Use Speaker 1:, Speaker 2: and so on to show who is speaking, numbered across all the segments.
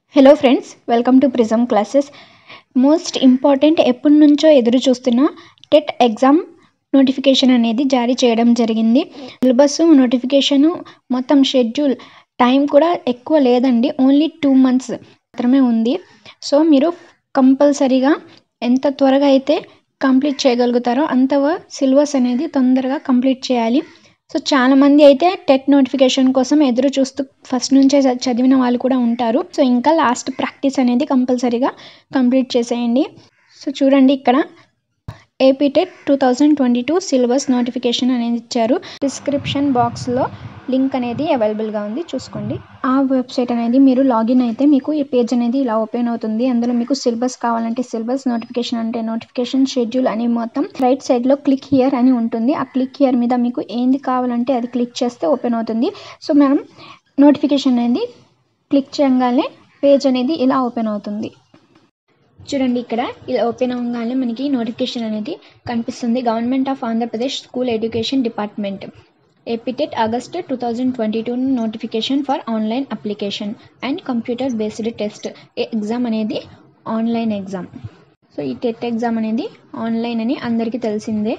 Speaker 1: Hello friends welcome to prism classes most important ఎప్పటి నుంచో ఎదురు చూస్తున్న టెట్ ఎగ్జామ్ నోటిఫికేషన్ అనేది జారీ చేయడం జరిగింది సిలబస్ నోటిఫికేషన్ మొత్తం షెడ్యూల్ టైం కూడా ఎక్కువ లేదండి ఓన్లీ టూ మంత్స్ మాత్రమే ఉంది సో మీరు కంపల్సరీగా ఎంత త్వరగా అయితే కంప్లీట్ చేయగలుగుతారో అంత సిలబస్ అనేది తొందరగా కంప్లీట్ చేయాలి సో చాలామంది అయితే టెట్ నోటిఫికేషన్ కోసం ఎదురు చూస్తూ ఫస్ట్ నుంచే చ- చదివిన వాళ్ళు కూడా ఉంటారు సో ఇంకా లాస్ట్ ప్రాక్టీస్ అనేది కంపల్సరీగా కంప్లీట్ చేసేయండి సో చూడండి ఇక్కడ AP TET two thousand twenty two syllabus notification అనేది ఇచ్చారు డిస్క్రిప్షన్ బాక్స్లో లింక్ అనేది అవైలబుల్గా ఉంది చూసుకోండి ఆ వెబ్సైట్ అనేది మీరు లాగిన్ అయితే మీకు ఈ పేజ్ అనేది ఇలా ఓపెన్ అవుతుంది అందులో మీకు సిలబస్ కావాలంటే సిలబస్ నోటిఫికేషన్ అంటే నోటిఫికేషన్ షెడ్యూల్ అని మొత్తం రైట్ సైడ్లో క్లిక్ హియర్ అని ఉంటుంది ఆ క్లిక్ హియర్ మీద మీకు ఏంది కావాలంటే అది క్లిక్ చేస్తే ఓపెన్ అవుతుంది సో మనం నోటిఫికేషన్ అనేది క్లిక్ చేయగానే పేజ్ అనేది ఇలా ఓపెన్ అవుతుంది చూడండి ఇక్కడ ఇలా ఓపెన్ అవ్వగానే మనకి నోటిఫికేషన్ అనేది కనిపిస్తుంది government of Andhra Pradesh school education department APTET August two thousand twenty two notification for online application and computer based test exam అనేది ఆన్లైన్ ఎగ్జామ్ సో ఈ టెట్ ఎగ్జామ్ అనేది ఆన్లైన్ అని అందరికీ తెలిసిందే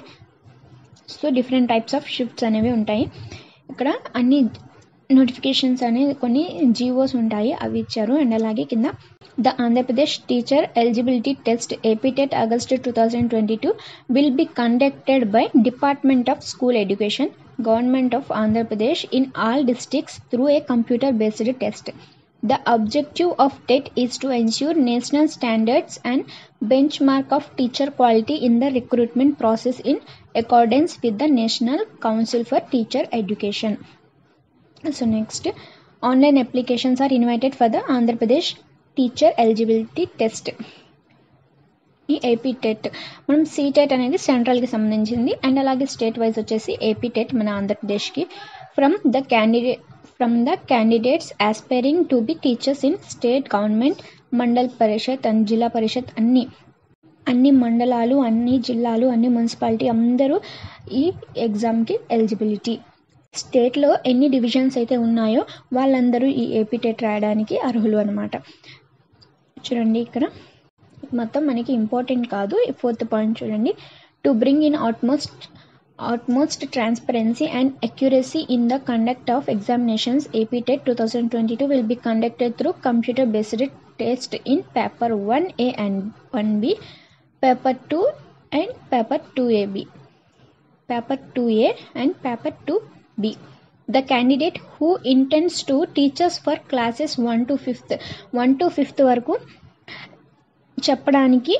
Speaker 1: so different types of shifts అనేవి ఉంటాయి ఇక్కడ అన్ని నోటిఫికేషన్స్ అనేవి కొన్ని జీవోస్ ఉంటాయి అవి ఇచ్చారు అండ్ అలాగే కింద the Andhra Pradesh teacher eligibility test APTET August two thousand twenty two will be conducted by department of school education government of Andhra Pradesh in all districts through a computer based test The objective of TET is to ensure national standards and benchmark of teacher quality in the recruitment process in accordance with the National Council for Teacher Education. So next, online applications are invited for the Andhra Pradesh Teacher Eligibility Test. ఈ AP TET మనం CTET అనేది సెంట్రల్కి సంబంధించింది and అలాగే state wise వచ్చేసి AP TET మన ఆంధ్రప్రదేశ్కి from the candidate from the candidates aspiring to be teachers in state government Mandal Parishad and Zilla Parishad అన్ని అన్ని మండలాలు అన్ని జిల్లాలు అన్ని మున్సిపాలిటీ అందరూ ఈ ఎగ్జామ్కి ఎలిజిబిలిటీ స్టేట్లో ఎన్ని డివిజన్స్ అయితే ఉన్నాయో వాళ్ళందరూ ఈ ఏపీ టెట్ రాయడానికి అర్హులు అనమాట చూడండి ఇక్కడ మొత్తం మనకి ఇంపార్టెంట్ కాదు ఫోర్త్ పాయింట్ చూడండి to bring in utmost utmost transparency and accuracy in the conduct of examinations AP TET two thousand twenty two will be conducted through computer based test in paper one A and one B paper two and paper two A B paper 2A and paper 2B. The candidate who intends to teach us for classes 1 to 5th 1 to 5th వరకు చెప్పడానికి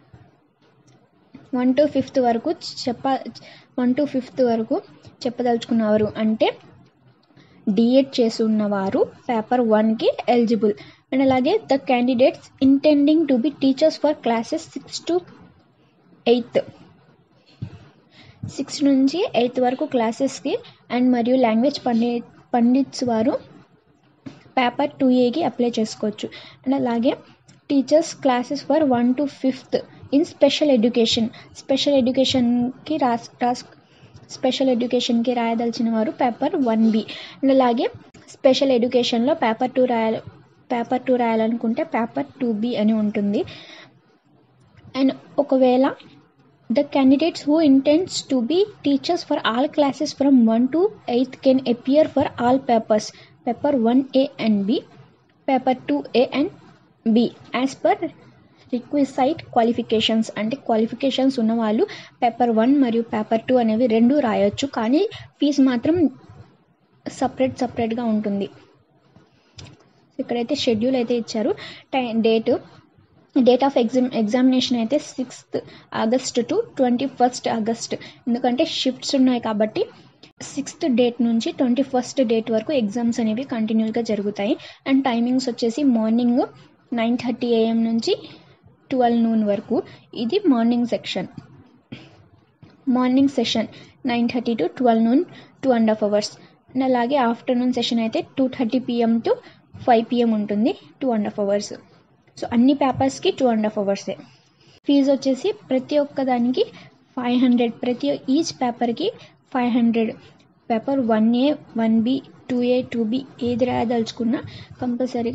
Speaker 1: one to fifth వరకు చెప్ప one to fifth వరకు చెప్పదలుచుకున్నవారు అంటే D.Ed చేసి ఉన్నవారు paper వన్కి eligible and అలాగే the candidates intending to be teachers for classes six to eighth six నుంచి ఎయిత్ వరకు క్లాసెస్కి అండ్ మరియు లాంగ్వేజ్ పండి పండిట్స్ వారు పేపర్ టూ ఏకి అప్లై చేసుకోవచ్చు అండ్ అలాగే teachers classes for one to fifth in special education special ఎడ్యుకేషన్కి రాస్ రాస్ స్పెషల్ ఎడ్యుకేషన్కి రాయదలిచిన వారు పేపర్ వన్ బి అండ్ అలాగే స్పెషల్ ఎడ్యుకేషన్లో పేపర్ టూ రాయాలి పేపర్ టూ రాయాలనుకుంటే పేపర్ టూ బి అని ఉంటుంది అండ్ ఒకవేళ The candidates who intends to be teachers for all classes from 1 to 8th can appear for all papers, paper 1A and B, paper 2A and B, as per requisite qualifications అంటే qualifications ఉన్న వాళ్ళు paper one మరియు paper two అనేవి రెండు రాయొచ్చు కానీ fee మాత్రం separate సపరేట్గా ఉంటుంది ఇక్కడైతే షెడ్యూల్ అయితే ఇచ్చారు time date date of exam examination అయితే sixth August to twenty first August ఎందుకంటే షిఫ్ట్స్ ఉన్నాయి కాబట్టి సిక్స్త్ డేట్ నుంచి ట్వంటీ ఫస్ట్ డేట్ వరకు ఎగ్జామ్స్ అనేవి కంటిన్యూగా జరుగుతాయి అండ్ టైమింగ్స్ వచ్చేసి మార్నింగ్ నైన్ థర్టీ ఏఎం నుంచి ట్వెల్వ్ నూన్ వరకు ఇది morning section morning session nine thirty to twelve noon two and half hours and అలాగే ఆఫ్టర్నూన్ సెషన్ అయితే two thirty PM to five PM ఉంటుంది two and half hours so అన్ని పేపర్స్కి two and half అవర్సే fees వచ్చేసి ప్రతి ఒక్క దానికి ఫైవ్ హండ్రెడ్ ప్రతి ఈచ్ పేపర్కి five hundred paper one A one B two A two B ఏది రాయదలుచుకున్నా కంపల్సరీగా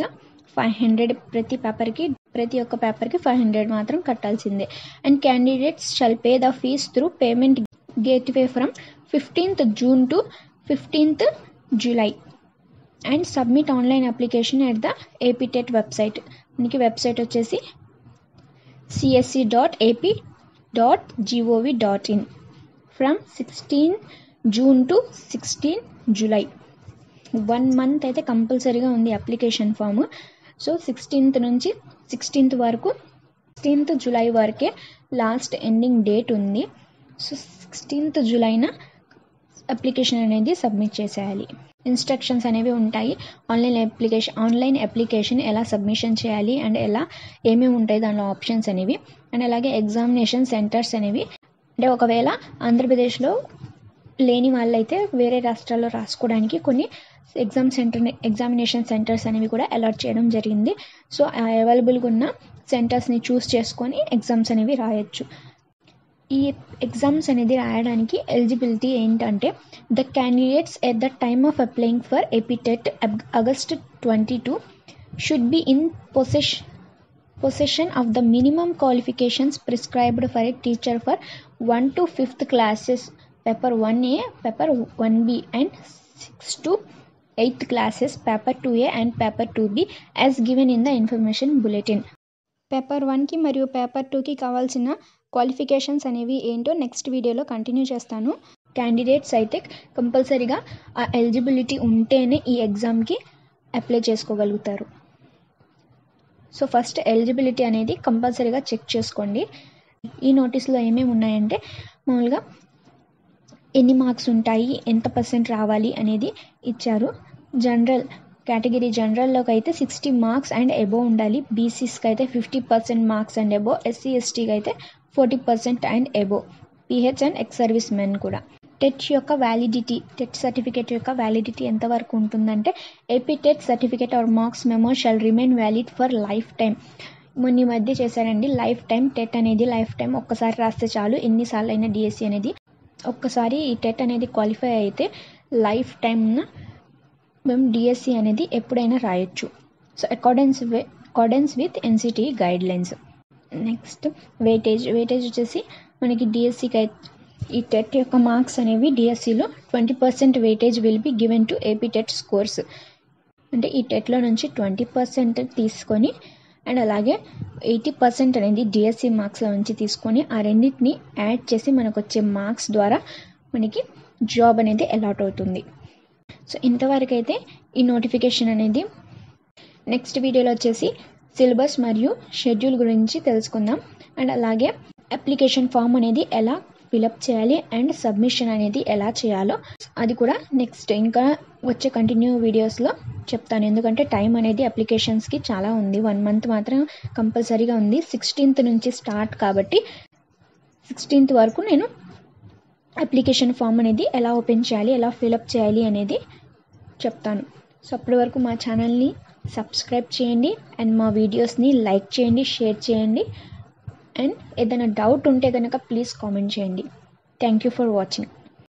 Speaker 1: ఫైవ్ హండ్రెడ్ ప్రతి పేపర్కి ప్రతి ఒక్క పేపర్కి ఫైవ్ హండ్రెడ్ మాత్రం కట్టాల్సిందే and candidates shall pay the fees through payment gateway from fifteenth June to fifteenth July and submit online application at the APTET website మనకి వెబ్సైట్ వచ్చేసి CSC dot AP dot G O V dot in from sixteen June to sixteen July one month అయితే కంపల్సరీగా ఉంది application form so sixteenth నుంచి sixteenth వరకు sixteenth July వరకే last ending date ఉంది so sixteenth జూలైన అప్లికేషన్ అనేది సబ్మిట్ చేసేయాలి ఇన్స్ట్రక్షన్స్ అనేవి ఉంటాయి ఆన్లైన్ అప్లికేషన్ ఆన్లైన్ అప్లికేషన్ ఎలా సబ్మిషన్ చేయాలి అండ్ ఎలా ఏమేమి ఉంటాయి దానిలో ఆప్షన్స్ అనేవి అండ్ అలాగే ఎగ్జామినేషన్ సెంటర్స్ అనేవి అంటే ఒకవేళ ఆంధ్రప్రదేశ్లో లేని వాళ్ళైతే వేరే రాష్ట్రాల్లో రాసుకోవడానికి కొన్ని ఎగ్జామ్ సెంటర్ ఎగ్జామినేషన్ సెంటర్స్ అనేవి కూడా అలాట్ చేయడం జరిగింది సో అవైలబుల్గా ఉన్న సెంటర్స్ని చూస్ చేసుకొని ఎగ్జామ్స్ అనేవి రాయొచ్చు ఈ ఎగ్జామ్స్ అనేది రాయడానికి ఎలిజిబిలిటీ ఏంటంటే the candidates at the time of applying for APTET August twenty two should be in possess possession of the minimum qualifications prescribed for a teacher for one to fifth classes paper one A paper one B and six to eighth classes paper two A and paper two B as given in the information bulletin paper వన్కి మరియు paper టూకి కావాల్సిన qualifications అనేవి ఏంటో next వీడియోలో continue చేస్తాను candidates అయితే కంపల్సరీగా ఆ ఎలిజిబిలిటీ ఉంటేనే ఈ ఎగ్జామ్కి అప్లై చేసుకోగలుగుతారు సో ఫస్ట్ ఎలిజిబిలిటీ అనేది కంపల్సరీగా చెక్ చేసుకోండి ఈ నోటీస్లో ఏమేమి ఉన్నాయంటే మామూలుగా ఎన్ని మార్క్స్ ఉంటాయి ఎంత పర్సెంట్ రావాలి అనేది ఇచ్చారు జనరల్ కేటగిరీ జనరల్లోకి అయితే సిక్స్టీ మార్క్స్ అండ్ ఎబో ఉండాలి బీసీస్కి అయితే fifty percent marks and above SC ఎస్టీకి అయితే forty percent and above PH and ex servicemen కూడా టెట్ యొక్క వ్యాలిడిటీ టెట్ సర్టిఫికేట్ యొక్క వ్యాలిడిటీ ఎంతవరకు ఉంటుందంటే AP TET certificate or marks memo shall remain valid for life time మొన్న ఈ మధ్య చేశారండి లైఫ్ టైం టెట్ అనేది లైఫ్ టైం ఒక్కసారి రాస్తే చాలు ఎన్నిసార్లు అయినా డిఎస్సి అనేది ఒక్కసారి ఈ టెట్ అనేది క్వాలిఫై అయితే లైఫ్ టైం మేము డిఎస్సి అనేది ఎప్పుడైనా రాయొచ్చు so accordance accordance with NCTE guidelines next weightage weightage వచ్చేసి మనకి డిఎస్సికి అయితే ఈ టెట్ యొక్క మార్క్స్ అనేవి డిఎస్సిలో twenty percent weightage will be given to AP TET scores అంటే ఈ టెట్లో నుంచి ట్వంటీ పర్సెంట్ తీసుకొని అండ్ అలాగే ఎయిటీ పర్సెంట్ అనేది డిఎస్సి మార్క్స్లో నుంచి తీసుకొని ఆ రెండింటిని యాడ్ చేసి మనకు వచ్చే మార్క్స్ ద్వారా మనకి జాబ్ అనేది అలాట్ అవుతుంది సో ఇంతవరకు అయితే ఈ నోటిఫికేషన్ అనేది నెక్స్ట్ వీడియోలో వచ్చేసి సిలబస్ మరియు షెడ్యూల్ గురించి తెలుసుకుందాం అండ్ అలాగే అప్లికేషన్ ఫామ్ అనేది ఎలా ఫిలప్ చేయాలి అండ్ సబ్మిషన్ అనేది ఎలా చేయాలో అది కూడా నెక్స్ట్ ఇంకా వచ్చే కంటిన్యూ వీడియోస్లో చెప్తాను ఎందుకంటే టైం అనేది అప్లికేషన్స్కి చాలా ఉంది వన్ మంత్ మాత్రం కంపల్సరీగా ఉంది సిక్స్టీన్త్ నుంచి స్టార్ట్ కాబట్టి సిక్స్టీన్త్ వరకు నేను అప్లికేషన్ ఫామ్ అనేది ఎలా ఓపెన్ చేయాలి ఎలా ఫిలప్ చేయాలి అనేది చెప్తాను సో అప్పటి వరకు మా ఛానల్ని సబ్స్క్రైబ్ చేయండి అండ్ మా వీడియోస్ని లైక్ చేయండి షేర్ చేయండి అండ్ ఏదైనా డౌట్ ఉంటే కనుక ప్లీజ్ కామెంట్ చేయండి థ్యాంక్ యూ ఫర్ వాచింగ్